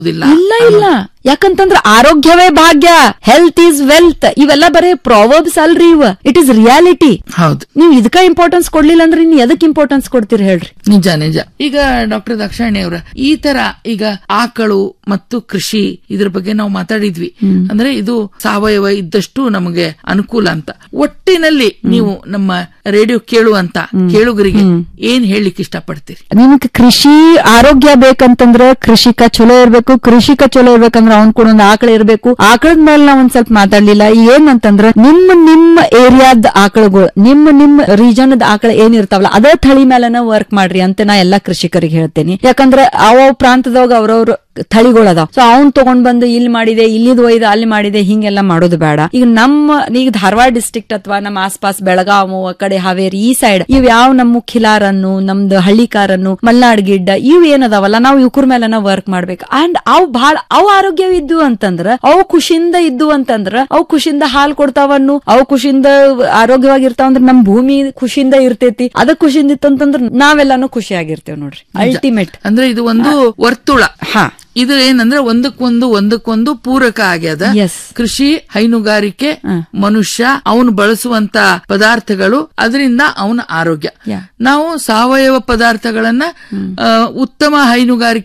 ಇಲ್ಲ ಇಲ್ಲ ಇಲ್ಲ ಯಾಕಂತಂದ್ರ ಆರೋಗ್ಯವೇ ಭಾಗ್ಯ ಹೆಲ್ತ್ ಈಸ್ ವೆಲ್ತ್ ಇವೆಲ್ಲ ಬರೀ ಪ್ರಾವರ್ಬ್ಸ್ ಅಲ್ರಿ ಇವ ಇಟ್ ಇಸ್ ರಿಯಾಲಿಟಿ ಹೌದು ನೀವ್ ಇದಕ್ಕ ಇಂಪಾರ್ಟೆನ್ಸ್ ಕೊಡ್ಲಿಲ್ಲ ಅಂದ್ರೆ ಇನ್ ಎದಕ್ ಇಂಪಾರ್ಟೆನ್ಸ್ ಕೊಡ್ತೀರಿ ಹೇಳ್ರಿ ನಿಜ ನಿಜ ಈಗ ಡಾಕ್ಟರ್ ದಾಕ್ಷಾಯಣಿ ಅವರ ಈ ತರ ಈಗ ಆಕಳು ಮತ್ತು ಕೃಷಿ ಇದ್ರ ಬಗ್ಗೆ ನಾವು ಮಾತಾಡಿದ್ವಿ ಅಂದ್ರೆ ಇದು ಸಾವಯವ ಇದ್ದಷ್ಟು ನಮಗೆ ಅನುಕೂಲ ಅಂತ ಒಟ್ಟಿನಲ್ಲಿ ನೀವು ನಮ್ಮ ರೇಡಿಯೋ ಕೇಳುವಂತ ಕೇಳುಗರಿಗೆ ಏನ್ ಹೇಳಲಿಕ್ಕೆ ಇಷ್ಟಪಡ್ತೀರಿ ನಿಮ್ಗೆ ಕೃಷಿ ಆರೋಗ್ಯ ಬೇಕಂತಂದ್ರ ಕೃಷಿಕ ಚಲೋ ಇರ್ಬೇಕು ಕೃಷಿಕ ಚಲೋ ಇರ್ಬೇಕಂದ್ರ ಅವ್ನ್ ಕೂಡ ಒಂದ್ ಆಕಳ ಇರ್ಬೇಕು ಆಕಳದ ಮೇಲೆ ನಾವ್ ಒಂದ್ ಸ್ವಲ್ಪ ಮಾತಾಡ್ಲಿಲ್ಲ ಏನಂತಂದ್ರ ನಿಮ್ಮ ನಿಮ್ಮ ಏರಿಯಾದ ಆಕಳಗಳು ನಿಮ್ಮ ನಿಮ್ಮ ರೀಜನ್ ಆಕಳ ಏನ್ ಇರ್ತಾವಲ್ಲ ಅದೇ ಥಳಿ ಮೇಲೆನ ವರ್ಕ್ ಮಾಡ್ರಿ ಅಂತ ನಾ ಎಲ್ಲಾ ಕೃಷಿಕರಿಗೆ ಹೇಳ್ತೇನೆ ಯಾಕಂದ್ರ ಅವ ಪ್ರಾಂತದಾಗ ಅವ್ರವ್ರ ಥಳಿಗಳು ಅದಾವ ಸೊ ಅವ್ನ್ ತಗೊಂಡ್ ಬಂದು ಇಲ್ಲಿ ಮಾಡಿದೆ ಇಲ್ಲಿದ್ ಒಯ್ದು ಅಲ್ಲಿ ಮಾಡಿದೆ ಹಿಂಗೆಲ್ಲ ಮಾಡೋದು ಬೇಡ ಈಗ ನಮ್ಮ ಈಗ ಧಾರವಾಡ ಡಿಸ್ಟ್ರಿಕ್ಟ್ ಅಥವಾ ನಮ್ಮ ಆಸ್ಪಾಸ್ ಬೆಳಗಾವು ಆ ಕಡೆ ಹಾವೇರಿ ಈ ಸೈಡ್ ಇವ್ ಯಾವ ನಮ್ಮ ಖಿಲಾರನ್ನು ನಮ್ದು ಹಳ್ಳಿಕಾರನ್ನು ಮಲ್ನಾಡ್ ಗಿಡ್ಡ ಇವ್ ಏನದಾವಲ್ಲ ನಾವು ಇವ್ಕುರ್ ಮೇಲೆನ ವರ್ಕ್ ಮಾಡ್ಬೇಕು ಅಂಡ್ ಅವ್ ಬಹಳ ಅವ್ ಆರೋಗ್ಯವಿದ್ದು ಅಂತಂದ್ರ ಅವು ಖುಷಿಯಿಂದ ಇದ್ದು ಅಂತಂದ್ರ ಅವು ಖುಷಿಯಿಂದ ಹಾಲ್ ಕೊಡ್ತಾವನ್ನು ಅವು ಖುಷಿಯಿಂದ ಆರೋಗ್ಯವಾಗಿರ್ತಾವ ಅಂದ್ರ ನಮ್ ಭೂಮಿ ಖುಷಿಯಿಂದ ಇರ್ತೈತಿ ಅದ ಖುಷಿಯಿಂದ ಇತ್ತಂತಂದ್ರ ನಾವೆಲ್ಲಾನು ಖುಷಿಯಾಗಿರ್ತೇವ್ ನೋಡ್ರಿ ಅಲ್ಟಿಮೇಟ್ ಅಂದ್ರೆ ಇದು ಒಂದು ವರ್ತುಳ ಹಾ ಇದು ಏನಂದ್ರೆ ಒಂದಕ್ಕೊಂದು ಒಂದಕ್ಕೊಂದು ಪೂರಕ ಆಗ್ಯದ Yes. ಕೃಷಿ ಹೈನುಗಾರಿಕೆ ಮನುಷ್ಯ ಅವನು ಬಳಸುವಂತ ಪದಾರ್ಥಗಳು ಅದರಿಂದ ಅವನ ಆರೋಗ್ಯ Yeah. ನಾವು ಸಾವಯವ ಪದಾರ್ಥಗಳನ್ನ ಆ, ಉತ್ತಮ ಹೈನುಗಾರಿಕೆ